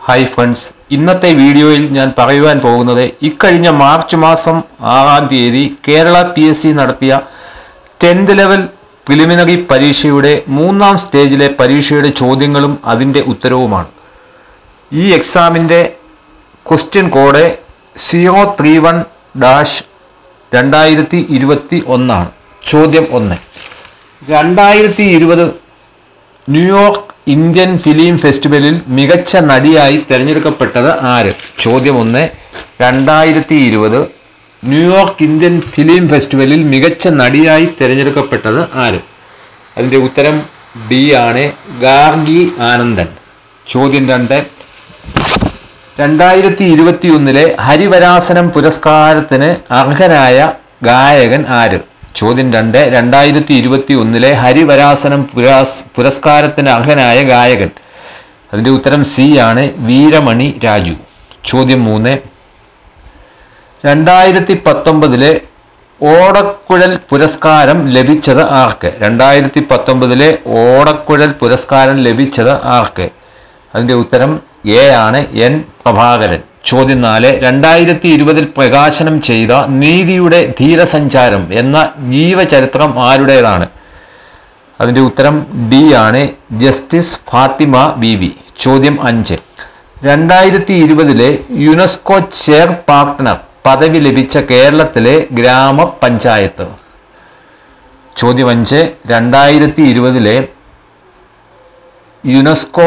hi friends ഇന്നത്തെ വീഡിയോയിൽ ഞാൻ പറയുവാൻ പോകുന്നത് ഇക്കഴിഞ്ഞ മാർച്ച് മാസം ആറാം തീയതി കേരള പി എസ് സി നടത്തിയ ടെൻത്ത് ലെവൽ പ്രിലിമിനറി പരീക്ഷയുടെ മൂന്നാം സ്റ്റേജിലെ പരീക്ഷയുടെ ചോദ്യങ്ങളും അതിൻ്റെ ഉത്തരവുമാണ് ഈ എക്സാമിൻ്റെ question code zero three one dash രണ്ടായിരത്തി ഇരുപത്തി ഒന്നാണ് ചോദ്യം ഒന്ന് രണ്ടായിരത്തി ഇരുപത് ന്യൂയോർക്ക് ഇന്ത്യൻ ഫിലിം ഫെസ്റ്റിവലിൽ മികച്ച നടിയായി തിരഞ്ഞെടുക്കപ്പെട്ടത് ആര് ചോദ്യം ഒന്ന് രണ്ടായിരത്തി ഇരുപത് ന്യൂയോർക്ക് ഇന്ത്യൻ ഫിലിം ഫെസ്റ്റിവലിൽ മികച്ച നടിയായി തിരഞ്ഞെടുക്കപ്പെട്ടത് ആര് അതിൻ്റെ ഉത്തരം ഡി ആണ് ഗാർഗി ആനന്ദൻ ചോദ്യം രണ്ട് രണ്ടായിരത്തി ഇരുപത്തി ഒന്നിലെ ഹരിവരാസനം പുരസ്കാരത്തിന് അർഹനായ ഗായകൻ ആര് ചോദ്യം രണ്ട് രണ്ടായിരത്തി ഇരുപത്തി ഒന്നിലെ ഹരിവരാസനം പുരാസ് പുരസ്കാരത്തിന് അർഹനായ ഗായകൻ അതിൻ്റെ ഉത്തരം സി ആണ് വീരമണി രാജു ചോദ്യം മൂന്ന് രണ്ടായിരത്തി പത്തൊമ്പതിലെ ഓടക്കുഴൽ പുരസ്കാരം ലഭിച്ചത് ആർക്ക് രണ്ടായിരത്തി പത്തൊമ്പതിലെ ഓടക്കുഴൽ പുരസ്കാരം ലഭിച്ചത് ആർക്ക് അതിൻ്റെ ഉത്തരം എ ആണ് എൻ പ്രഭാകരൻ ചോദ്യം നാല് രണ്ടായിരത്തി ഇരുപതിൽ പ്രകാശനം ചെയ്ത നീതിയുടെ ധീരസഞ്ചാരം എന്ന ജീവചരിത്രം ആരുടേതാണ് അതിൻ്റെ ഉത്തരം ഡി ആണ് ജസ്റ്റിസ് ഫാത്തിമ ബീബി ചോദ്യം അഞ്ച് രണ്ടായിരത്തി ഇരുപതിലെ യുനെസ്കോ ചെയർ പാർട്ട്ണർ പദവി ലഭിച്ച കേരളത്തിലെ ഗ്രാമപഞ്ചായത്ത് ചോദ്യം അഞ്ച് രണ്ടായിരത്തി ഇരുപതിലെ യുനെസ്കോ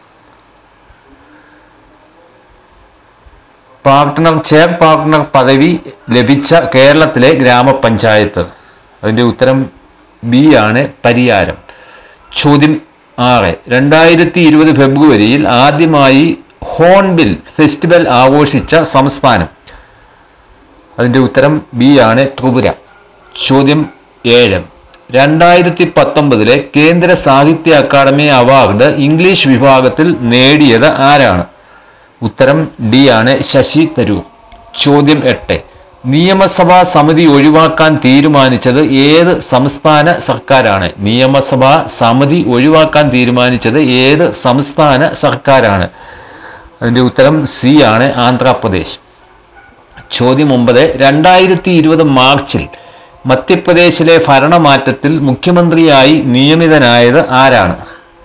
പാർട്ട്ണർ ചെയർ പാർട്ട്ണർ പദവി ലഭിച്ച കേരളത്തിലെ ഗ്രാമപഞ്ചായത്ത് അതിൻ്റെ ഉത്തരം ബി ആണ് പരിയാരം ചോദ്യം ആറ് രണ്ടായിരത്തി ഇരുപത് ഫെബ്രുവരിയിൽ ആദ്യമായി ഹോൺബിൽ ഫെസ്റ്റിവൽ ആഘോഷിച്ച സംസ്ഥാനം അതിൻ്റെ ഉത്തരം ബി ആണ് ത്രിപുര ചോദ്യം ഏഴ് രണ്ടായിരത്തി പത്തൊമ്പതിലെ കേന്ദ്ര സാഹിത്യ അക്കാദമി അവാർഡ് ഇംഗ്ലീഷ് വിഭാഗത്തിൽ നേടിയത് ആരാണ് ഉത്തരം ഡി ആണ് ശശി തരൂർ ചോദ്യം എട്ട് നിയമസഭാ സമിതി ഒഴിവാക്കാൻ തീരുമാനിച്ചത് ഏത് സംസ്ഥാന സർക്കാരാണ് നിയമസഭാ സമിതി ഒഴിവാക്കാൻ തീരുമാനിച്ചത് ഏത് സംസ്ഥാന സർക്കാരാണ് അതിൻ്റെ ഉത്തരം സി ആണ് ആന്ധ്രാപ്രദേശ് ചോദ്യം ഒമ്പത് രണ്ടായിരത്തി ഇരുപത് മാർച്ചിൽ മധ്യപ്രദേശിലെ ഭരണമാറ്റത്തിൽ മുഖ്യമന്ത്രിയായി നിയമിതനായത് ആരാണ്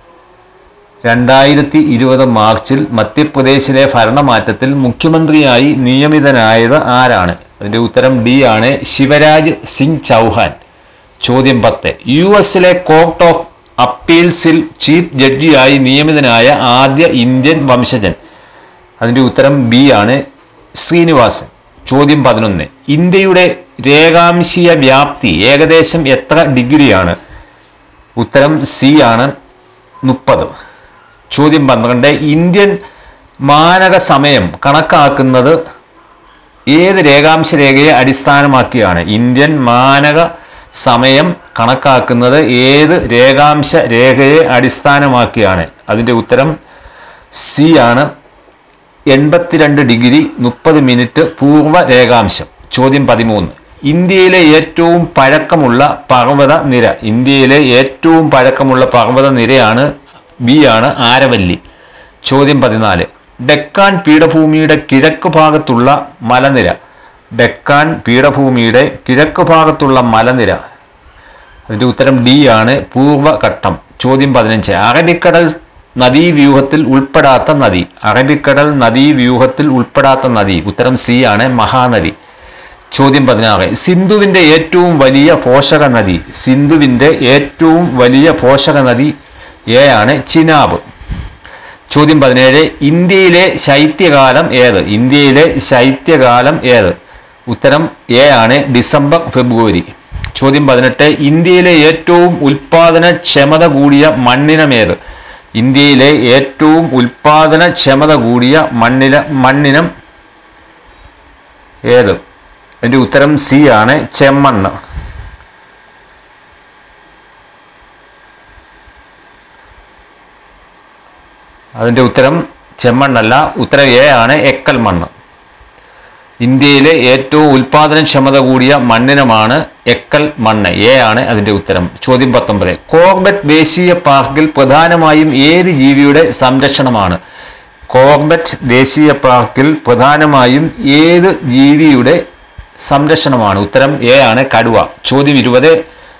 രണ്ടായിരത്തി ഇരുപത് മാർച്ചിൽ മധ്യപ്രദേശിലെ ഭരണമാറ്റത്തിൽ മുഖ്യമന്ത്രിയായി നിയമിതനായത് ആരാണ് അതിൻ്റെ ഉത്തരം ഡി ആണ് ശിവരാജ് സിംഗ് ചൗഹാൻ ചോദ്യം പത്ത് യു എസിലെ കോർട്ട് ഓഫ് അപ്പീൽസിൽ ചീഫ് ജഡ്ജിയായി നിയമിതനായ ആദ്യ ഇന്ത്യൻ വംശജൻ അതിൻ്റെ ഉത്തരം ബി ആണ് ശ്രീനിവാസൻ ചോദ്യം പതിനൊന്ന് ഇന്ത്യയുടെ രേഖാംശീയ വ്യാപ്തി ഏകദേശം എത്ര ഡിഗ്രിയാണ് ഉത്തരം സി ആണ് മുപ്പത് ചോദ്യം പന്ത്രണ്ട് ഇന്ത്യൻ മാനക സമയം കണക്കാക്കുന്നത് ഏത് രേഖാംശ രേഖയെ അടിസ്ഥാനമാക്കിയാണ് ഇന്ത്യൻ മാനക സമയം കണക്കാക്കുന്നത് ഏത് രേഖാംശ രേഖയെ അടിസ്ഥാനമാക്കിയാണ് അതിൻ്റെ ഉത്തരം സി ആണ് എൺപത്തിരണ്ട് ഡിഗ്രി മുപ്പത് മിനിറ്റ് പൂർവ്വ രേഖാംശം ചോദ്യം പതിമൂന്ന് ഇന്ത്യയിലെ ഏറ്റവും പഴക്കമുള്ള പർവ്വത നിര ഇന്ത്യയിലെ ഏറ്റവും പഴക്കമുള്ള പർവ്വത നിരയാണ് ബി ആണ് ആരവല്ലി ചോദ്യം പതിനാല് ഡെക്കാൻ പീഠഭൂമിയുടെ കിഴക്ക് ഭാഗത്തുള്ള മലനിര ഡെക്കാൻ പീഠഭൂമിയുടെ കിഴക്ക് ഭാഗത്തുള്ള മലനിര അതിൻ്റെ ഉത്തരം ഡി ആണ് പൂർവ്വഘട്ടം ചോദ്യം പതിനഞ്ച് അറബിക്കടൽ നദീവ്യൂഹത്തിൽ ഉൾപ്പെടാത്ത നദി അറബിക്കടൽ നദീവ്യൂഹത്തിൽ ഉൾപ്പെടാത്ത നദി ഉത്തരം സി ആണ് മഹാനദി ചോദ്യം പതിനാറ് സിന്ധുവിൻ്റെ ഏറ്റവും വലിയ പോഷക നദി സിന്ധുവിൻ്റെ ഏറ്റവും വലിയ പോഷക നദി എ ആണ് ചിനാബ് ചോദ്യം പതിനേഴ് ഇന്ത്യയിലെ ശൈത്യകാലം ഏത് ഇന്ത്യയിലെ ശൈത്യകാലം ഏത് ഉത്തരം എ ആണ് ഡിസംബർ ഫെബ്രുവരി ചോദ്യം പതിനെട്ട് ഇന്ത്യയിലെ ഏറ്റവും ഉൽപാദനക്ഷമത കൂടിയ മണ്ണിനമേത് ഇന്ത്യയിലെ ഏറ്റവും ഉൽപാദനക്ഷമത കൂടിയ മണ്ണില മണ്ണിനം ഏത് അതിൻ്റെ ഉത്തരം സി ആണ് ചെമ്മണ്ണ് അതിൻ്റെ ഉത്തരം ചെമ്മണ്ണല്ല ഉത്തരം എ ആണ് എക്കൽ മണ്ണ് ഇന്ത്യയിലെ ഏറ്റവും ഉൽപാദനക്ഷമത കൂടിയ മണ്ണിനമാണ് എക്കൽ മണ്ണ് എ ആണ് അതിൻ്റെ ഉത്തരം ചോദ്യം പത്തൊമ്പത് കോർബറ്റ് ദേശീയ പാർക്കിൽ പ്രധാനമായും ഏത് ജീവിയുടെ സംരക്ഷണമാണ് കോർബറ്റ് ദേശീയ പാർക്കിൽ പ്രധാനമായും ഏത് ജീവിയുടെ സംരക്ഷണമാണ് ഉത്തരം എ ആണ് കടുവ ചോദ്യം ഇരുപത്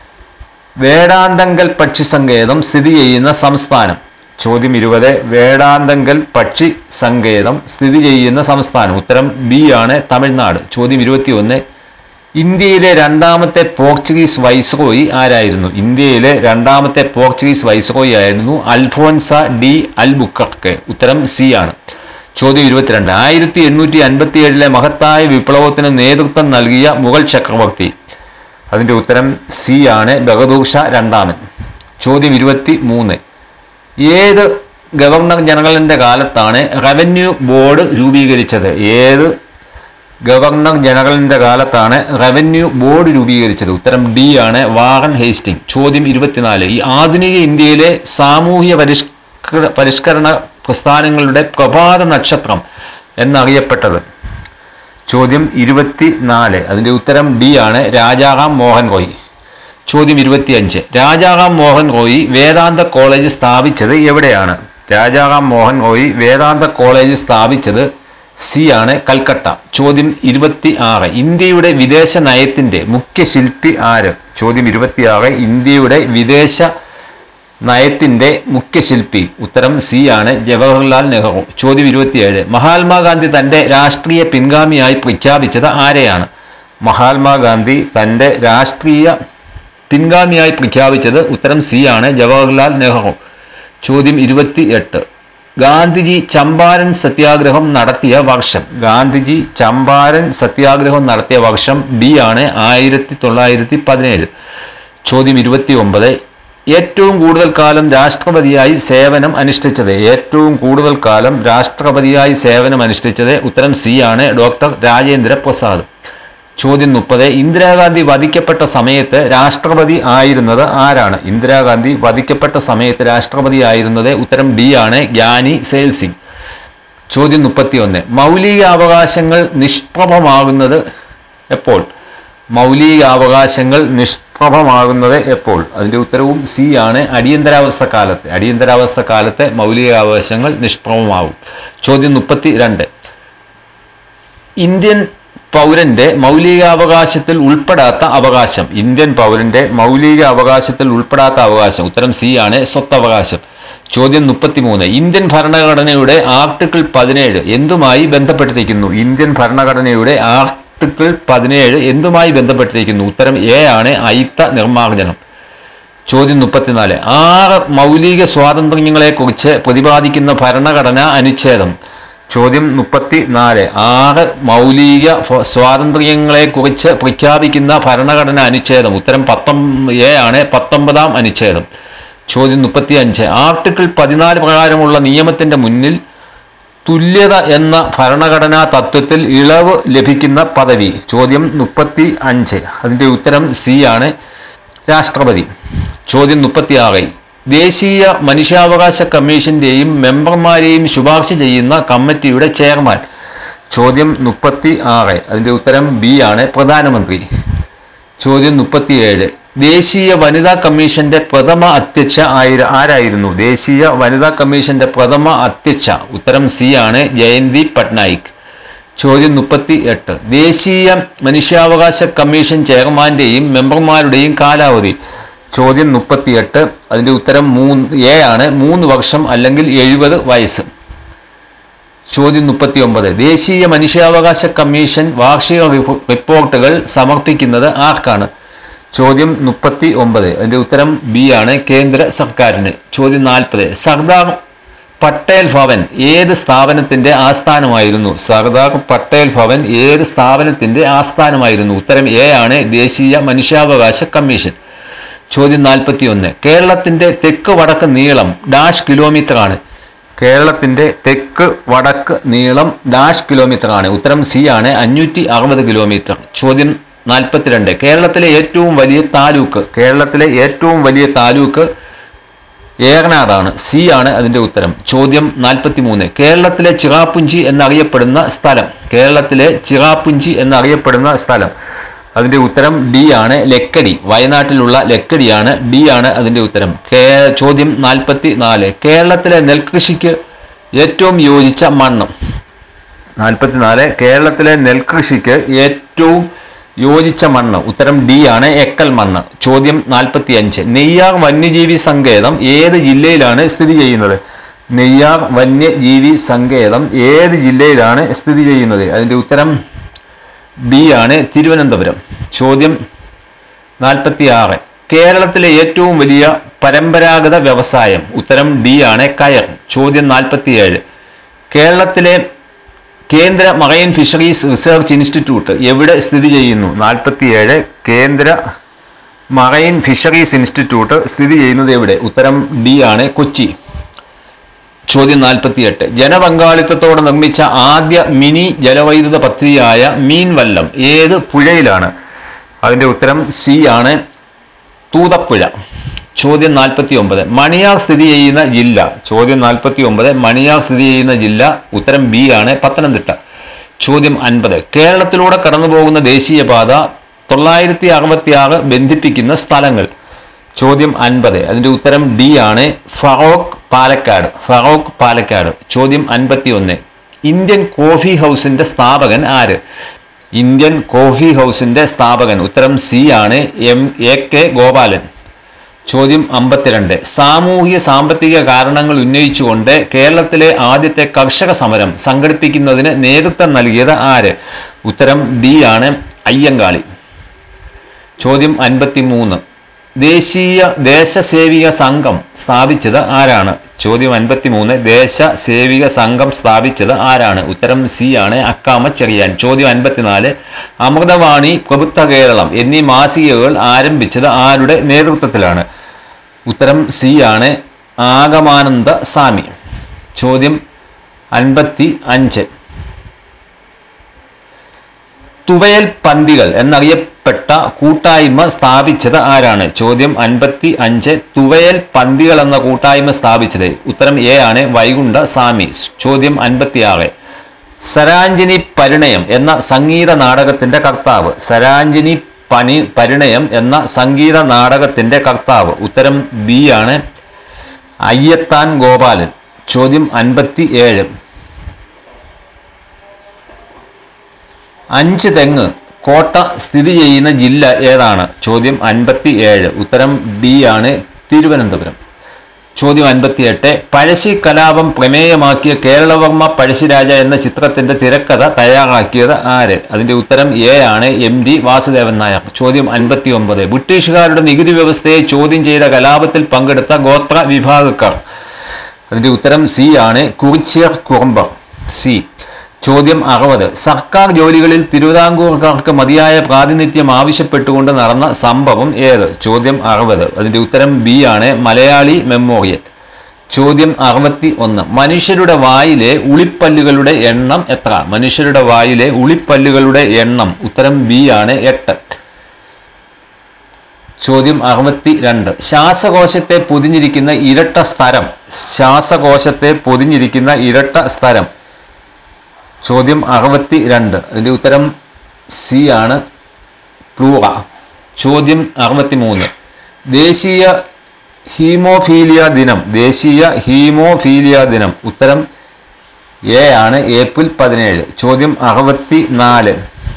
വേടാന്തങ്കൽ പക്ഷി സങ്കേതം സ്ഥിതി ചെയ്യുന്ന സംസ്ഥാനം ചോദ്യം ഇരുപത് വേടാന്തങ്കൽ പക്ഷി സങ്കേതം സ്ഥിതി ചെയ്യുന്ന സംസ്ഥാനം ഉത്തരം ബി ആണ് തമിഴ്നാട് ചോദ്യം ഇരുപത്തിയൊന്ന് ഇന്ത്യയിലെ രണ്ടാമത്തെ പോർച്ചുഗീസ് വൈസ്രോയി ആരായിരുന്നു ഇന്ത്യയിലെ രണ്ടാമത്തെ പോർച്ചുഗീസ് വൈസ്രോയി ആയിരുന്നു അൽഫോൻസ ഡി അൽബുക്കർക്ക് ഉത്തരം സി ആണ് ചോദ്യം ഇരുപത്തിരണ്ട് ആയിരത്തി എണ്ണൂറ്റി അൻപത്തി ഏഴിലെ മഹത്തായ വിപ്ലവത്തിന് നേതൃത്വം നൽകിയ മുഗൾ ചക്രവർത്തി അതിൻ്റെ ഉത്തരം സി ആണ് ബഹദൂർ ഷാ രണ്ടാമൻ ചോദ്യം ഇരുപത്തി മൂന്ന് ഏത് ഗവർണർ ജനറലിൻ്റെ കാലത്താണ് റവന്യൂ ബോർഡ് രൂപീകരിച്ചത് ഏത് ഗവർണർ ജനറലിൻ്റെ കാലത്താണ് റവന്യൂ ബോർഡ് രൂപീകരിച്ചത് ഉത്തരം ഡി ആണ് വാറൻ ഹേസ്റ്റിംഗ് ചോദ്യം ഇരുപത്തിനാല് ഈ ആധുനിക ഇന്ത്യയിലെ സാമൂഹ്യ പരിഷ്കര പരിഷ്കരണ പ്രസ്ഥാനങ്ങളുടെ പ്രഭാത നക്ഷത്രം എന്നറിയപ്പെട്ടത് ചോദ്യം ഇരുപത്തി നാല് അതിൻ്റെ ഉത്തരം ഡി ആണ് രാജാറാം മോഹൻ റോയ് ചോദ്യം ഇരുപത്തിയഞ്ച് രാജാറാം മോഹൻ റോയി വേദാന്ത കോളേജ് സ്ഥാപിച്ചത് എവിടെയാണ് രാജാറാം മോഹൻ റോയി വേദാന്ത കോളേജ് സ്ഥാപിച്ചത് സി ആണ് കൽക്കട്ട ചോദ്യം ഇരുപത്തി ആറ് ഇന്ത്യയുടെ വിദേശ നയത്തിൻ്റെ മുഖ്യ ശില്പി ആര് ചോദ്യം ഇരുപത്തിയാറ് ഇന്ത്യയുടെ വിദേശ നയത്തിന്റെ മുഖ്യശില്പി ഉത്തരം സി ആണ് ജവഹർലാൽ നെഹ്റു ചോദ്യം ഇരുപത്തിയേഴ് മഹാത്മാഗാന്ധി തന്റെ രാഷ്ട്രീയ പിൻഗാമിയായി പ്രഖ്യാപിച്ചത് ആരെയാണ് മഹാത്മാഗാന്ധി തന്റെ രാഷ്ട്രീയ പിൻഗാമിയായി പ്രഖ്യാപിച്ചത് ഉത്തരം സി ആണ് ജവഹർലാൽ നെഹ്റു ചോദ്യം ഇരുപത്തി എട്ട് ഗാന്ധിജി ചമ്പാരൻ സത്യാഗ്രഹം നടത്തിയ വർഷം ഗാന്ധിജി ചമ്പാരൻ സത്യാഗ്രഹം നടത്തിയ വർഷം ഡി ആണ് ആയിരത്തി തൊള്ളായിരത്തി പതിനേഴ് ചോദ്യം ഇരുപത്തി ഒമ്പത് ഏറ്റവും കൂടുതൽ കാലം രാഷ്ട്രപതിയായി സേവനം അനുഷ്ഠിച്ചത് ഏറ്റവും കൂടുതൽ കാലം രാഷ്ട്രപതിയായി സേവനം അനുഷ്ഠിച്ചത് ഉത്തരം സി ആണ് ഡോക്ടർ രാജേന്ദ്ര പ്രസാദ് ചോദ്യം മുപ്പത് ഇന്ദിരാഗാന്ധി വധിക്കപ്പെട്ട സമയത്ത് രാഷ്ട്രപതി ആയിരുന്നത് ആരാണ് ഇന്ദിരാഗാന്ധി വധിക്കപ്പെട്ട സമയത്ത് രാഷ്ട്രപതി ആയിരുന്നത് ഉത്തരം ഡി ആണ് ഗ്യാനി സെയിൽ സിംഗ് ചോദ്യം മുപ്പത്തിയൊന്ന് മൗലിക അവകാശങ്ങൾ നിഷ്പ്രഭമാകുന്നത് എപ്പോൾ മൗലികാവകാശങ്ങൾ നിഷ്പ്രഭമാകുന്നത് എപ്പോൾ അതിൻ്റെ ഉത്തരവും സി ആണ് അടിയന്തരാവസ്ഥ കാലത്ത് അടിയന്തരാവസ്ഥ കാലത്ത് മൗലികാവകാശങ്ങൾ നിഷ്പ്രഭമാകും ചോദ്യം മുപ്പത്തി രണ്ട് ഇന്ത്യൻ പൗരന്റെ മൗലികാവകാശത്തിൽ ഉൾപ്പെടാത്ത അവകാശം ഇന്ത്യൻ പൗരന്റെ മൗലിക അവകാശത്തിൽ ഉൾപ്പെടാത്ത അവകാശം ഉത്തരം സി ആണ് സ്വത്തവകാശം ചോദ്യം മുപ്പത്തിമൂന്ന് ഇന്ത്യൻ ഭരണഘടനയുടെ ആർട്ടിക്കിൾ പതിനേഴ് എന്തുമായി ബന്ധപ്പെട്ടിരിക്കുന്നു ഇന്ത്യൻ ഭരണഘടനയുടെ ആർട്ടിക്കിൾ പതിനേഴ് എന്തുമായി ബന്ധപ്പെട്ടിരിക്കുന്നു ഉത്തരം എ ആണ് അയിത്ത നിർമ്മാർജ്ജനം ചോദ്യം മുപ്പത്തിനാല് ആറ് മൗലിക സ്വാതന്ത്ര്യങ്ങളെക്കുറിച്ച് പ്രതിപാദിക്കുന്ന ഭരണഘടനാ അനുച്ഛേദം ചോദ്യം മുപ്പത്തി നാല് ആറ് മൗലിക ഫ- സ്വാതന്ത്ര്യങ്ങളെക്കുറിച്ച് പ്രഖ്യാപിക്കുന്ന ഭരണഘടനാ അനുച്ഛേദം ഉത്തരം പത്തൊമ്പ എ ആണ് പത്തൊമ്പതാം അനുച്ഛേദം ചോദ്യം മുപ്പത്തി അഞ്ച് ആർട്ടിക്കിൾ പതിനാല് പ്രകാരമുള്ള നിയമത്തിന്റെ മുന്നിൽ തുല്യത എന്ന ഭരണഘടനാ തത്വത്തിൽ ഇളവ് ലഭിക്കുന്ന പദവി ചോദ്യം മുപ്പത്തി അഞ്ച് അതിൻ്റെ ഉത്തരം സി ആണ് രാഷ്ട്രപതി ചോദ്യം മുപ്പത്തിയാറ് ദേശീയ മനുഷ്യാവകാശ കമ്മീഷന്റെയും മെമ്പർമാരെയും ശുപാർശ ചെയ്യുന്ന കമ്മിറ്റിയുടെ ചെയർമാൻ ചോദ്യം മുപ്പത്തി ആറ് അതിൻ്റെ ഉത്തരം ബി ആണ് പ്രധാനമന്ത്രി ചോദ്യം മുപ്പത്തിയേഴ് ദേശീയ വനിതാ കമ്മീഷന്റെ പ്രഥമ അധ്യക്ഷ ആയിര ആരായിരുന്നു ദേശീയ വനിതാ കമ്മീഷന്റെ പ്രഥമ അധ്യക്ഷ ഉത്തരം സി ആണ് ജയന്തി പട്നായിക് ചോദ്യം മുപ്പത്തി എട്ട് ദേശീയ മനുഷ്യാവകാശ കമ്മീഷൻ ചെയർമാന്റെയും മെമ്പർമാരുടെയും കാലാവധി ചോദ്യം മുപ്പത്തിയെട്ട് അതിൻ്റെ ഉത്തരം മൂന്ന് എ ആണ് മൂന്ന് വർഷം അല്ലെങ്കിൽ എഴുപത് വയസ്സ് ചോദ്യം മുപ്പത്തി ഒമ്പത് ദേശീയ മനുഷ്യാവകാശ കമ്മീഷൻ വാർഷിക റിപ്പോ- റിപ്പോർട്ടുകൾ സമർപ്പിക്കുന്നത് ആർക്കാണ് ചോദ്യം മുപ്പത്തി ഒമ്പത് അതിൻ്റെ ഉത്തരം ബി ആണ് കേന്ദ്ര സർക്കാരിന് ചോദ്യം നാൽപ്പത് സർദാർ പട്ടേൽ ഭവൻ ഏത് സ്ഥാപനത്തിന്റെ ആസ്ഥാനമായിരുന്നു സർദാർ പട്ടേൽ ഭവൻ ഏത് സ്ഥാപനത്തിന്റെ ആസ്ഥാനമായിരുന്നു ഉത്തരം എ ആണ് ദേശീയ മനുഷ്യാവകാശ കമ്മീഷൻ ചോദ്യം നാൽപ്പത്തി ഒന്ന് കേരളത്തിന്റെ തെക്ക് വടക്ക് നീളം ഡാഷ് കിലോമീറ്റർ ആണ് കേരളത്തിന്റെ തെക്ക് വടക്ക് നീളം ഡാഷ് കിലോമീറ്റർ ആണ് ഉത്തരം സി ആണ് അഞ്ഞൂറ്റി അറുപത് കിലോമീറ്റർ ചോദ്യം നാൽപ്പത്തിരണ്ട് കേരളത്തിലെ ഏറ്റവും വലിയ താലൂക്ക് കേരളത്തിലെ ഏറ്റവും വലിയ താലൂക്ക് ഏറനാടാണ് സി ആണ് അതിൻ്റെ ഉത്തരം ചോദ്യം നാൽപ്പത്തി മൂന്ന് കേരളത്തിലെ ചിറാപ്പുഞ്ചി എന്നറിയപ്പെടുന്ന സ്ഥലം കേരളത്തിലെ ചിറാപ്പുഞ്ചി എന്നറിയപ്പെടുന്ന സ്ഥലം അതിൻ്റെ ഉത്തരം ഡി ആണ് ലക്കടി വയനാട്ടിലുള്ള ലക്കടിയാണ് ഡി ആണ് അതിൻ്റെ ഉത്തരം കേ ചോദ്യം നാൽപ്പത്തി നാല് കേരളത്തിലെ നെൽകൃഷിക്ക് ഏറ്റവും യോജിച്ച മണ്ണ് നാൽപ്പത്തിനാല് കേരളത്തിലെ നെൽകൃഷിക്ക് ഏറ്റവും യോജിച്ച മണ്ണ് ഉത്തരം ഡി ആണ് എക്കൽ മണ്ണ് ചോദ്യം നാൽപ്പത്തി അഞ്ച് നെയ്യാർ വന്യജീവി സങ്കേതം ഏത് ജില്ലയിലാണ് സ്ഥിതി ചെയ്യുന്നത് നെയ്യാർ വന്യജീവി സങ്കേതം ഏത് ജില്ലയിലാണ് സ്ഥിതി ചെയ്യുന്നത് അതിൻ്റെ ഉത്തരം ഡി ആണ് തിരുവനന്തപുരം ചോദ്യം നാൽപ്പത്തി ആറ് കേരളത്തിലെ ഏറ്റവും വലിയ പരമ്പരാഗത വ്യവസായം ഉത്തരം ഡി ആണ് കയർ ചോദ്യം നാൽപ്പത്തിയേഴ് കേരളത്തിലെ കേന്ദ്ര മറൈൻ ഫിഷറീസ് റിസർച്ച് ഇൻസ്റ്റിറ്റ്യൂട്ട് എവിടെ സ്ഥിതി ചെയ്യുന്നു നാൽപ്പത്തിയേഴ് കേന്ദ്ര മറൈൻ ഫിഷറീസ് ഇൻസ്റ്റിറ്റ്യൂട്ട് സ്ഥിതി ചെയ്യുന്നത് എവിടെ ഉത്തരം ഡി ആണ് കൊച്ചി ചോദ്യം നാൽപ്പത്തിയെട്ട് ജനപങ്കാളിത്തത്തോടെ നിർമ്മിച്ച ആദ്യ മിനി ജലവൈദ്യുത പദ്ധതിയായ മീൻവല്ലം ഏത് പുഴയിലാണ് അതിൻ്റെ ഉത്തരം സി ആണ് തൂതപ്പുഴ ചോദ്യം നാൽപ്പത്തി ഒമ്പത് മണിയാർ സ്ഥിതി ചെയ്യുന്ന ജില്ല ചോദ്യം നാൽപ്പത്തി ഒമ്പത് മണിയാർ സ്ഥിതി ചെയ്യുന്ന ജില്ല ഉത്തരം ബി ആണ് പത്തനംതിട്ട ചോദ്യം അൻപത് കേരളത്തിലൂടെ കടന്നുപോകുന്ന ദേശീയപാത തൊള്ളായിരത്തി അറുപത്തി ആറ് ബന്ധിപ്പിക്കുന്ന സ്ഥലങ്ങൾ ചോദ്യം അൻപത് അതിൻ്റെ ഉത്തരം ഡി ആണ് ഫറോക്ക് പാലക്കാട് ഫറോക്ക് പാലക്കാട് ചോദ്യം അൻപത്തി ഒന്ന് ഇന്ത്യൻ കോഫി ഹൗസിന്റെ സ്ഥാപകൻ ആര് ഇന്ത്യൻ കോഫി ഹൗസിന്റെ സ്ഥാപകൻ ഉത്തരം സി ആണ് എം എ കെ ഗോപാലൻ ചോദ്യം അമ്പത്തിരണ്ട് സാമൂഹിക സാമ്പത്തിക കാരണങ്ങൾ ഉന്നയിച്ചുകൊണ്ട് കേരളത്തിലെ ആദ്യത്തെ കർഷക സമരം സംഘടിപ്പിക്കുന്നതിന് നേതൃത്വം നൽകിയത് ആര് ഉത്തരം ഡി ആണ് അയ്യങ്കാളി ചോദ്യം അൻപത്തി മൂന്ന് ദേശീയ ദേശസേവിക സംഘം സ്ഥാപിച്ചത് ആരാണ് ചോദ്യം അൻപത്തി മൂന്ന് ദേശസേവിക സംഘം സ്ഥാപിച്ചത് ആരാണ് ഉത്തരം സി ആണ് അക്കാമ ചെറിയാൻ ചോദ്യം അൻപത്തിനാല് അമൃതവാണി പ്രബുദ്ധ കേരളം എന്നീ മാസികകൾ ആരംഭിച്ചത് ആരുടെ നേതൃത്വത്തിലാണ് ഉത്തരം സി ആണ് ആഗമാനന്ദ സ്വാമി ചോദ്യം അൻപത്തി അഞ്ച് തുവയൽ പന്തികൾ എന്നറിയപ്പെട്ട കൂട്ടായ്മ സ്ഥാപിച്ചത് ആരാണ് ചോദ്യം അൻപത്തി അഞ്ച് തുവയൽ പന്തികൾ എന്ന കൂട്ടായ്മ സ്ഥാപിച്ചത് ഉത്തരം എ ആണ് വൈകുണ്ഠ സ്വാമി ചോദ്യം അൻപത്തി ആറ് സരാഞ്ജനി പരിണയം എന്ന സംഗീത നാടകത്തിന്റെ കർത്താവ് സരാഞ്ജനി പനി പരിണയം എന്ന സംഗീത നാടകത്തിന്റെ കർത്താവ് ഉത്തരം ബി ആണ് അയ്യത്താൻ ഗോപാലൻ ചോദ്യം അൻപത്തി ഏഴ് അഞ്ച് തെങ്ങ് കോട്ട സ്ഥിതി ചെയ്യുന്ന ജില്ല ഏതാണ് ചോദ്യം അൻപത്തി ഏഴ് ഉത്തരം ഡി ആണ് തിരുവനന്തപുരം ചോദ്യം അൻപത്തിയെട്ട് പഴശ്ശി കലാപം പ്രമേയമാക്കിയ കേരളവർമ്മ പഴശ്ശിരാജ എന്ന ചിത്രത്തിന്റെ തിരക്കഥ തയ്യാറാക്കിയത് ആര് അതിന്റെ ഉത്തരം എ ആണ് എം ഡി വാസുദേവൻ നായർ ചോദ്യം അൻപത്തി ഒമ്പത് ബ്രിട്ടീഷുകാരുടെ നികുതി വ്യവസ്ഥയെ ചോദ്യം ചെയ്ത കലാപത്തിൽ പങ്കെടുത്ത ഗോത്ര വിഭാഗക്കാർ അതിന്റെ ഉത്തരം സി ആണ് കുറിച്യർ കുറുമ്പർ സി ചോദ്യം അറുപത് സർക്കാർ ജോലികളിൽ തിരുവിതാംകൂർക്കാർക്ക് മതിയായ പ്രാതിനിധ്യം ആവശ്യപ്പെട്ടുകൊണ്ട് നടന്ന സംഭവം ഏത് ചോദ്യം അറുപത് അതിന്റെ ഉത്തരം ബി ആണ് മലയാളി മെമ്മോറിയൽ ചോദ്യം അറുപത്തി ഒന്ന് മനുഷ്യരുടെ വായിലെ ഉളിപ്പല്ലുകളുടെ എണ്ണം എത്ര മനുഷ്യരുടെ വായിലെ ഉളിപ്പല്ലുകളുടെ എണ്ണം ഉത്തരം ബി ആണ് എട്ട് ചോദ്യം അറുപത്തി രണ്ട് ശ്വാസകോശത്തെ പൊതിഞ്ഞിരിക്കുന്ന ഇരട്ട സ്ഥലം ശ്വാസകോശത്തെ പൊതിഞ്ഞിരിക്കുന്ന ഇരട്ട സ്ഥലം ചോദ്യം അറുപത്തി രണ്ട് അതിൻ്റെ ഉത്തരം സി ആണ് പ്ലൂറ ചോദ്യം അറുപത്തി മൂന്ന് ദേശീയ ഹീമോഫീലിയ ദിനം ദേശീയ ഹീമോഫീലിയ ദിനം ഉത്തരം എ ആണ് ഏപ്രിൽ പതിനേഴ് ചോദ്യം അറുപത്തി നാല്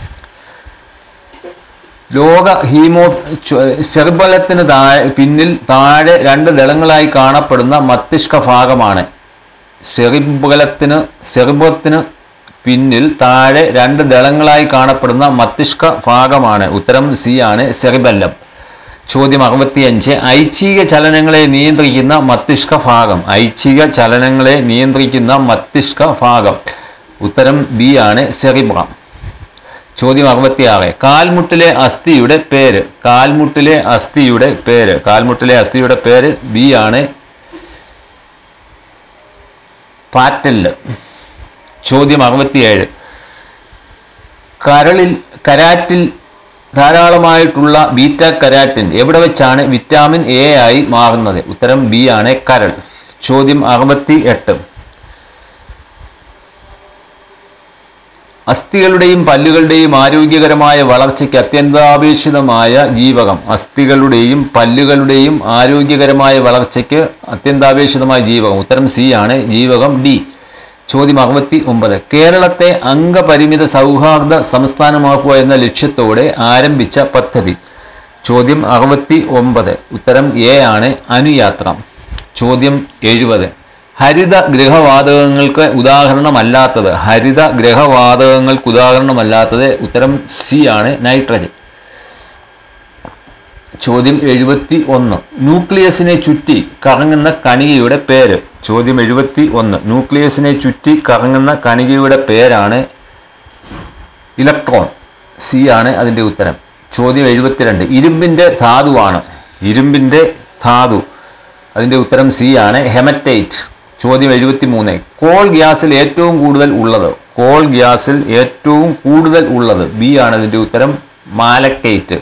ലോക ഹീമോ സെർബലത്തിന് താഴെ പിന്നിൽ താഴെ രണ്ട് ദളങ്ങളായി കാണപ്പെടുന്ന മസ്തിഷ്ക ഭാഗമാണ് സെറിബലത്തിന് സെറിബത്തിന് പിന്നിൽ താഴെ രണ്ട് ദളങ്ങളായി കാണപ്പെടുന്ന മസ്തിഷ്ക ഭാഗമാണ് ഉത്തരം സി ആണ് സെറിബല്ലം ചോദ്യം അറുപത്തിയഞ്ച് ഐച്ഛിക ചലനങ്ങളെ നിയന്ത്രിക്കുന്ന മസ്തിഷ്ക ഭാഗം ഐച്ഛിക ചലനങ്ങളെ നിയന്ത്രിക്കുന്ന മസ്തിഷ്ക ഭാഗം ഉത്തരം ബി ആണ് സെറിബ്രം ചോദ്യം അറുപത്തിയാറ് കാൽമുട്ടിലെ അസ്ഥിയുടെ പേര് കാൽമുട്ടിലെ അസ്ഥിയുടെ പേര് കാൽമുട്ടിലെ അസ്ഥിയുടെ പേര് ബി ആണ് പാറ്റല് ചോദ്യം അറുപത്തിയേഴ് കരളിൽ കരാറ്റിൽ ധാരാളമായിട്ടുള്ള ബീറ്റ കരാറ്റിൻ എവിടെ വെച്ചാണ് വിറ്റാമിൻ എ ആയി മാറുന്നത് ഉത്തരം ബി ആണ് കരൾ ചോദ്യം അറുപത്തി എട്ട് അസ്ഥികളുടെയും പല്ലുകളുടെയും ആരോഗ്യകരമായ വളർച്ചയ്ക്ക് അത്യന്താപേക്ഷിതമായ ജീവകം അസ്ഥികളുടെയും പല്ലുകളുടെയും ആരോഗ്യകരമായ വളർച്ചയ്ക്ക് അത്യന്താപേക്ഷിതമായ ജീവകം ഉത്തരം സി ആണ് ജീവകം ഡി ചോദ്യം അറുപത്തി ഒമ്പത് കേരളത്തെ അംഗപരിമിത സൗഹാർദ്ദ സംസ്ഥാനമാക്കുക എന്ന ലക്ഷ്യത്തോടെ ആരംഭിച്ച പദ്ധതി ചോദ്യം അറുപത്തി ഒമ്പത് ഉത്തരം എ ആണ് അനുയാത്ര ചോദ്യം എഴുപത് ഹരിത ഗൃഹവാതകങ്ങൾക്ക് ഉദാഹരണമല്ലാത്തത് ഹരിത ഗൃഹവാതകങ്ങൾക്ക് ഉദാഹരണമല്ലാത്തത് ഉത്തരം സി ആണ് നൈട്രജൻ ചോദ്യം എഴുപത്തി ഒന്ന് ന്യൂക്ലിയസിനെ ചുറ്റി കറങ്ങുന്ന കണികയുടെ പേര് ചോദ്യം എഴുപത്തി ഒന്ന് ന്യൂക്ലിയസിനെ ചുറ്റി കറങ്ങുന്ന കണികയുടെ പേരാണ് ഇലക്ട്രോൺ സി ആണ് അതിൻ്റെ ഉത്തരം ചോദ്യം എഴുപത്തിരണ്ട് ഇരുമ്പിൻ്റെ ധാതുവാണ് ഇരുമ്പിൻ്റെ ധാതു അതിൻ്റെ ഉത്തരം സി ആണ് ഹെമറ്റൈറ്റ് ചോദ്യം എഴുപത്തി മൂന്ന് കോൾ ഗ്യാസിൽ ഏറ്റവും കൂടുതൽ ഉള്ളത് കോൾ ഗ്യാസിൽ ഏറ്റവും കൂടുതൽ ഉള്ളത് ബി ആണ് അതിൻ്റെ ഉത്തരം മാലക്കൈറ്റ്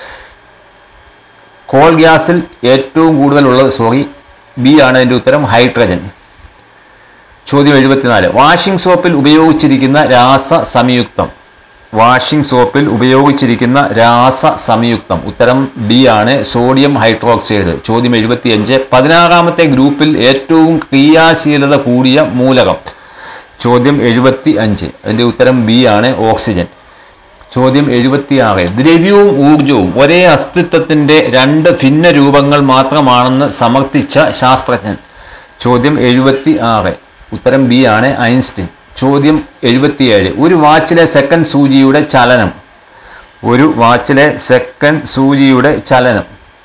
കോൾ ഗ്യാസിൽ ഏറ്റവും കൂടുതലുള്ളത് സോറി ബി ആണ് അതിൻ്റെ ഉത്തരം ഹൈഡ്രജൻ ചോദ്യം എഴുപത്തിനാല് വാഷിംഗ് സോപ്പിൽ ഉപയോഗിച്ചിരിക്കുന്ന രാസ സംയുക്തം വാഷിംഗ് സോപ്പിൽ ഉപയോഗിച്ചിരിക്കുന്ന രാസ സംയുക്തം ഉത്തരം ബി ആണ് സോഡിയം ഹൈഡ്രോക്സൈഡ് ചോദ്യം എഴുപത്തിയഞ്ച് പതിനാറാമത്തെ ഗ്രൂപ്പിൽ ഏറ്റവും ക്രിയാശീലത കൂടിയ മൂലകം ചോദ്യം എഴുപത്തി അഞ്ച് അതിൻ്റെ ഉത്തരം ബി ആണ് ഓക്സിജൻ ചോദ്യം എഴുപത്തിയാറ് ദ്രവ്യവും ഊർജവും ഒരേ അസ്തിത്വത്തിൻ്റെ രണ്ട് ഭിന്ന രൂപങ്ങൾ മാത്രമാണെന്ന് സമർത്ഥിച്ച ശാസ്ത്രജ്ഞൻ ചോദ്യം എഴുപത്തി ആറ് ഉത്തരം ബി ആണ് ഐൻസ്റ്റീൻ ചോദ്യം എഴുപത്തിയേഴ് ഒരു വാച്ചിലെ സെക്കൻഡ് സൂചിയുടെ ചലനം ഒരു വാച്ചിലെ സെക്കൻഡ് സൂചിയുടെ ചലനം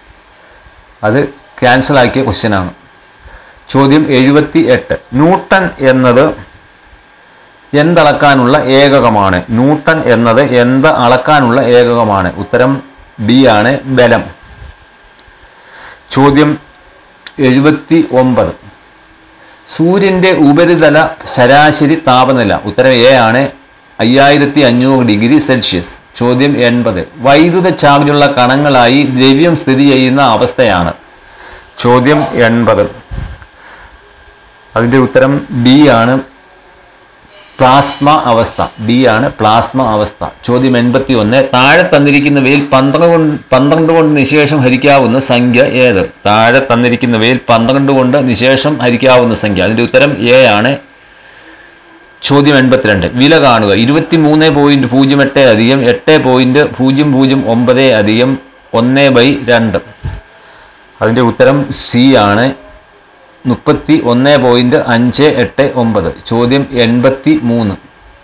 അത് ക്യാൻസൽ ആക്കിയ ക്വസ്റ്റ്യനാണ് ചോദ്യം എഴുപത്തി എട്ട് ന്യൂട്ടൺ എന്നത് എന്തളക്കാനുള്ള ഏകകമാണ് ന്യൂട്ടൺ എന്നത് എന്ത് അളക്കാനുള്ള ഏകകമാണ് ഉത്തരം ബി ആണ് ബലം ചോദ്യം എഴുപത്തി ഒമ്പത് സൂര്യൻ്റെ ഉപരിതല ശരാശരി താപനില ഉത്തരം എ ആണ് അയ്യായിരത്തി അഞ്ഞൂറ് ഡിഗ്രി സെൽഷ്യസ് ചോദ്യം എൺപത് വൈദ്യുത ചാർജുള്ള കണങ്ങളായി ദ്രവ്യം സ്ഥിതി ചെയ്യുന്ന അവസ്ഥയാണ് ചോദ്യം എൺപത് അതിൻ്റെ ഉത്തരം ഡി ആണ് പ്ലാസ്മ അവസ്ഥ ഡി ആണ് പ്ലാസ്മ അവസ്ഥ ചോദ്യം എൺപത്തി ഒന്ന് താഴെ തന്നിരിക്കുന്നവയിൽ പന്ത്രണ്ട് കൊണ്ട് പന്ത്രണ്ട് കൊണ്ട് നിശേഷം ഹരിക്കാവുന്ന സംഖ്യ ഏത് താഴെ തന്നിരിക്കുന്നവയിൽ പന്ത്രണ്ട് കൊണ്ട് നിശേഷം ഹരിക്കാവുന്ന സംഖ്യ അതിൻ്റെ ഉത്തരം എ ആണ് ചോദ്യം എൺപത്തിരണ്ട് വില കാണുക ഇരുപത്തി മൂന്ന് പോയിൻറ്റ് പൂജ്യം എട്ട് അധികം എട്ട് പോയിൻറ്റ് പൂജ്യം പൂജ്യം ഒമ്പത് അധികം ഒന്ന് ബൈ രണ്ട് അതിൻ്റെ ഉത്തരം സി ആണ് മുപ്പത്തി ഒന്ന് പോയിൻറ്റ് അഞ്ച് എട്ട് ഒമ്പത് ചോദ്യം എൺപത്തി മൂന്ന്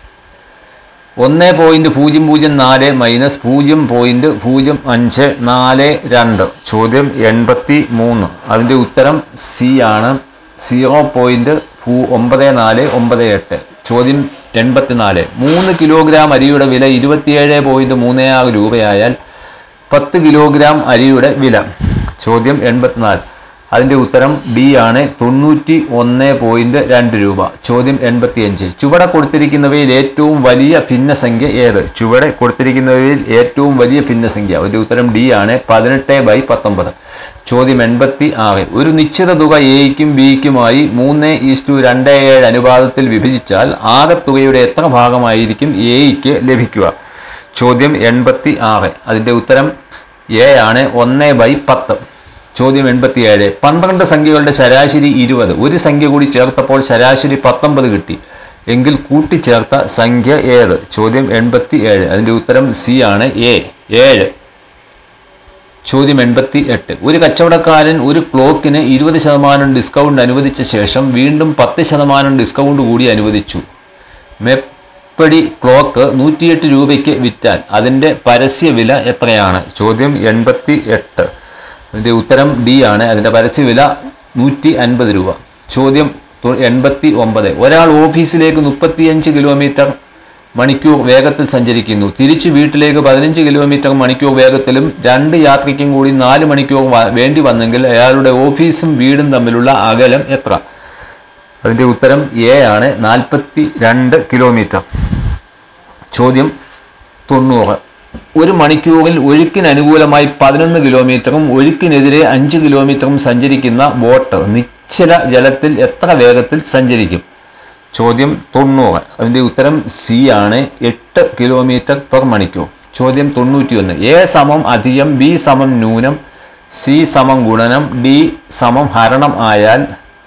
ഒന്ന് പോയിൻറ്റ് പൂജ്യം പൂജ്യം നാല് മൈനസ് പൂജ്യം പോയിൻറ്റ് പൂജ്യം അഞ്ച് നാല് രണ്ട് ചോദ്യം എൺപത്തി മൂന്ന് അതിൻ്റെ ഉത്തരം സി ആണ് സീറോ പോയിൻറ്റ് പൂ ഒമ്പത് നാല് ഒമ്പത് എട്ട് ചോദ്യം എൺപത്തിനാല് മൂന്ന് കിലോഗ്രാം അരിയുടെ വില ഇരുപത്തിയേഴ് പോയിൻറ്റ് മൂന്ന് ആറ് രൂപയായാൽ പത്ത് കിലോഗ്രാം അരിയുടെ വില ചോദ്യം എൺപത്തിനാല് അതിൻ്റെ ഉത്തരം ഡി ആണ് തൊണ്ണൂറ്റി ഒന്ന് പോയിൻറ്റ് രണ്ട് രൂപ ചോദ്യം എൺപത്തിയഞ്ച് ചുവടെ കൊടുത്തിരിക്കുന്നവയിൽ ഏറ്റവും വലിയ ഭിന്നസംഖ്യ ഏത് ചുവടെ കൊടുത്തിരിക്കുന്നവയിൽ ഏറ്റവും വലിയ ഭിന്നസംഖ്യ അതിൻ്റെ ഉത്തരം ഡി ആണ് പതിനെട്ട് ബൈ പത്തൊമ്പത് ചോദ്യം എൺപത്തി ആറ് ഒരു നിശ്ചിത തുക എയ്ക്കും ബിക്കുമായി മൂന്ന് ഈസ്റ്റു രണ്ട് ഏഴ് അനുപാതത്തിൽ വിഭജിച്ചാൽ ആകെത്തുകയുടെ എത്ര ഭാഗമായിരിക്കും എയ്ക്ക് ലഭിക്കുക ചോദ്യം എൺപത്തി ആറ് അതിൻ്റെ ഉത്തരം എ ആണ് ഒന്ന് ബൈ പത്ത് ചോദ്യം എൺപത്തിയേഴ് പന്ത്രണ്ട് സംഖ്യകളുടെ ശരാശരി ഇരുപത് ഒരു സംഖ്യ കൂടി ചേർത്തപ്പോൾ ശരാശരി പത്തൊമ്പത് കിട്ടി എങ്കിൽ കൂട്ടിച്ചേർത്ത സംഖ്യ ഏത് ചോദ്യം എൺപത്തി ഏഴ് അതിൻ്റെ ഉത്തരം സി ആണ് എ ഏഴ് ചോദ്യം എൺപത്തി എട്ട് ഒരു കച്ചവടക്കാരൻ ഒരു ക്ലോക്കിന് ഇരുപത് ശതമാനം ഡിസ്കൗണ്ട് അനുവദിച്ച ശേഷം വീണ്ടും പത്ത് ശതമാനം ഡിസ്കൗണ്ട് കൂടി അനുവദിച്ചു മെപ്പടി ക്ലോക്ക് നൂറ്റിയെട്ട് രൂപയ്ക്ക് വിറ്റാൽ അതിൻ്റെ പരസ്യ വില എത്രയാണ് ചോദ്യം എൺപത്തി എട്ട് അതിൻ്റെ ഉത്തരം ഡി ആണ് അതിൻ്റെ പരസ്യവില നൂറ്റി അൻപത് രൂപ ചോദ്യം തൊ- എൺപത്തി ഒമ്പത് ഒരാൾ ഓഫീസിലേക്ക് മുപ്പത്തിയഞ്ച് കിലോമീറ്റർ മണിക്കൂർ വേഗത്തിൽ സഞ്ചരിക്കുന്നു തിരിച്ചു വീട്ടിലേക്ക് പതിനഞ്ച് കിലോമീറ്റർ മണിക്കൂർ വേഗത്തിലും രണ്ട് യാത്രയ്ക്കും കൂടി നാല് മണിക്കൂർ വ- വേണ്ടി വന്നെങ്കിൽ അയാളുടെ ഓഫീസും വീടും തമ്മിലുള്ള അകലം എത്ര അതിൻ്റെ ഉത്തരം എ ആണ് നാൽപ്പത്തി രണ്ട് കിലോമീറ്റർ ചോദ്യം തൊണ്ണൂറ് ഒരു മണിക്കൂറിൽ ഒഴുക്കിന് അനുകൂലമായി പതിനൊന്ന് കിലോമീറ്ററും ഒഴുക്കിനെതിരെ അഞ്ച് കിലോമീറ്ററും സഞ്ചരിക്കുന്ന ബോട്ട് നിശ്ചല ജലത്തിൽ എത്ര വേഗത്തിൽ സഞ്ചരിക്കും ചോദ്യം തൊണ്ണൂറ് അതിൻ്റെ ഉത്തരം സി ആണ് എട്ട് കിലോമീറ്റർ പെർ മണിക്കൂർ ചോദ്യം തൊണ്ണൂറ്റിയൊന്ന് എ സമം അധികം ബി സമം ന്യൂനം സി സമം ഗുണനം ഡി സമം ഹരണം ആയാൽ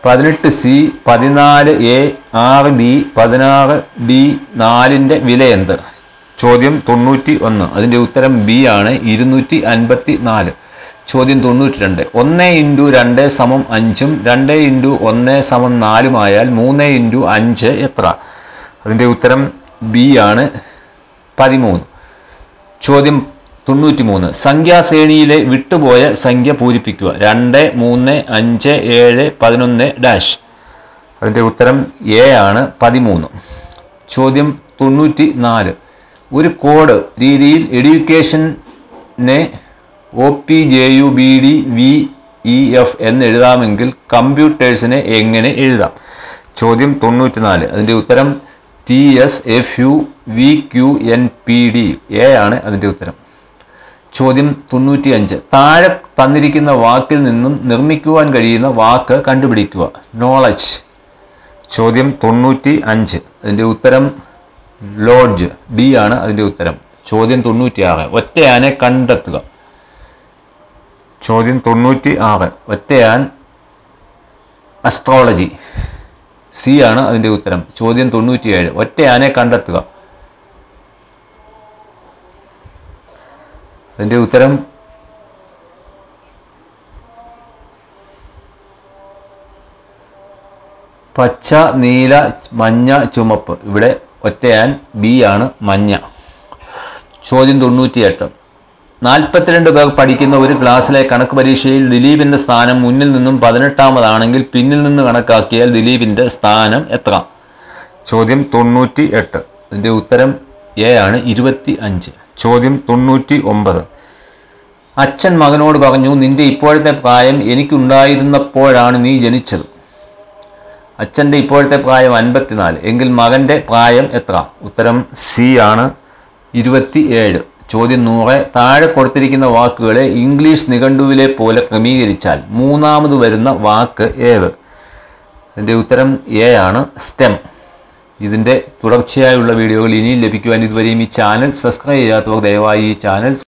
പതിനെട്ട് സി പതിനാല് എ ആറ് ബി പതിനാറ് ഡി നാലിൻ്റെ വില എന്ത് ചോദ്യം തൊണ്ണൂറ്റി ഒന്ന് അതിൻ്റെ ഉത്തരം ബി ആണ് ഇരുന്നൂറ്റി അൻപത്തി നാല് ചോദ്യം തൊണ്ണൂറ്റി രണ്ട് ഒന്ന് ഇൻറ്റു രണ്ട് സമം അഞ്ചും രണ്ട് ഇൻറ്റു ഒന്ന് സമം നാലുമായാൽ മൂന്ന് ഇൻറ്റു അഞ്ച് എത്ര അതിൻ്റെ ഉത്തരം ബി ആണ് പതിമൂന്ന് ചോദ്യം തൊണ്ണൂറ്റി മൂന്ന് സംഖ്യാശ്രേണിയിലെ വിട്ടുപോയ സംഖ്യ പൂരിപ്പിക്കുക രണ്ട് മൂന്ന് അഞ്ച് ഏഴ് പതിനൊന്ന് ഡാഷ് അതിൻ്റെ ഉത്തരം എ ആണ് പതിമൂന്ന് ചോദ്യം തൊണ്ണൂറ്റി നാല് ഒരു കോഡ് രീതിയിൽ എഡ്യൂക്കേഷനെ O P J U B D V E F എന്ന് എഴുതാമെങ്കിൽ കമ്പ്യൂട്ടേഴ്സിനെ എങ്ങനെ എഴുതാം ചോദ്യം തൊണ്ണൂറ്റിനാല് അതിൻ്റെ ഉത്തരം T S F U V Q N P D A ആണ് അതിൻ്റെ ഉത്തരം ചോദ്യം തൊണ്ണൂറ്റി അഞ്ച് താഴെ തന്നിരിക്കുന്ന വാക്കിൽ നിന്നും നിർമ്മിക്കുവാൻ കഴിയുന്ന വാക്ക് കണ്ടുപിടിക്കുക നോളജ് ചോദ്യം തൊണ്ണൂറ്റി അഞ്ച് അതിൻ്റെ ഉത്തരം ലോഡ്ജ് ഡി ആണ് അതിൻ്റെ ഉത്തരം ചോദ്യം തൊണ്ണൂറ്റി ആറ് ഒറ്റയാനെ കണ്ടെത്തുക ചോദ്യം തൊണ്ണൂറ്റി ആറ് ഒറ്റയാൻ അസ്ട്രോളജി സി ആണ് അതിൻ്റെ ഉത്തരം ചോദ്യം തൊണ്ണൂറ്റിയേഴ് ഒറ്റയാനെ കണ്ടെത്തുക അതിൻ്റെ ഉത്തരം പച്ച നീല മഞ്ഞ ചുമപ്പ് ഇവിടെ ഒറ്റയാൻ ബി ആണ് മഞ്ഞ ചോദ്യം തൊണ്ണൂറ്റിയെട്ട് നാൽപ്പത്തിരണ്ട് പേർ പഠിക്കുന്ന ഒരു ക്ലാസ്സിലെ കണക്ക് പരീക്ഷയിൽ ദിലീപിന്റെ സ്ഥാനം മുന്നിൽ നിന്നും പതിനെട്ടാമതാണെങ്കിൽ പിന്നിൽ നിന്ന് കണക്കാക്കിയാൽ ദിലീപിന്റെ സ്ഥാനം എത്ര ചോദ്യം തൊണ്ണൂറ്റി എട്ട് ഇതിൻ്റെ ഉത്തരം എ ആണ് ഇരുപത്തി അഞ്ച് ചോദ്യം തൊണ്ണൂറ്റി ഒമ്പത് അച്ഛൻ മകനോട് പറഞ്ഞു നിന്റെ ഇപ്പോഴത്തെ പ്രായം എനിക്കുണ്ടായിരുന്നപ്പോഴാണ് നീ ജനിച്ചത് അച്ഛൻ്റെ ഇപ്പോഴത്തെ പ്രായം അൻപത്തിനാല് എങ്കിൽ മകൻ്റെ പ്രായം എത്ര ഉത്തരം സി ആണ് ഇരുപത്തി ഏഴ് ചോദ്യം നൂറ് താഴെ കൊടുത്തിരിക്കുന്ന വാക്കുകളെ ഇംഗ്ലീഷ് നിഘണ്ടുവിലെ പോലെ ക്രമീകരിച്ചാൽ മൂന്നാമത് വരുന്ന വാക്ക് ഏത് അതിൻ്റെ ഉത്തരം എ ആണ് സ്റ്റെം ഇതിൻ്റെ തുടർച്ചയായുള്ള വീഡിയോകൾ ഇനിയും ലഭിക്കുവാൻ ഇതുവരെയും ഈ ചാനൽ സബ്സ്ക്രൈബ് ചെയ്യാത്തവർ ദയവായി ഈ ചാനൽ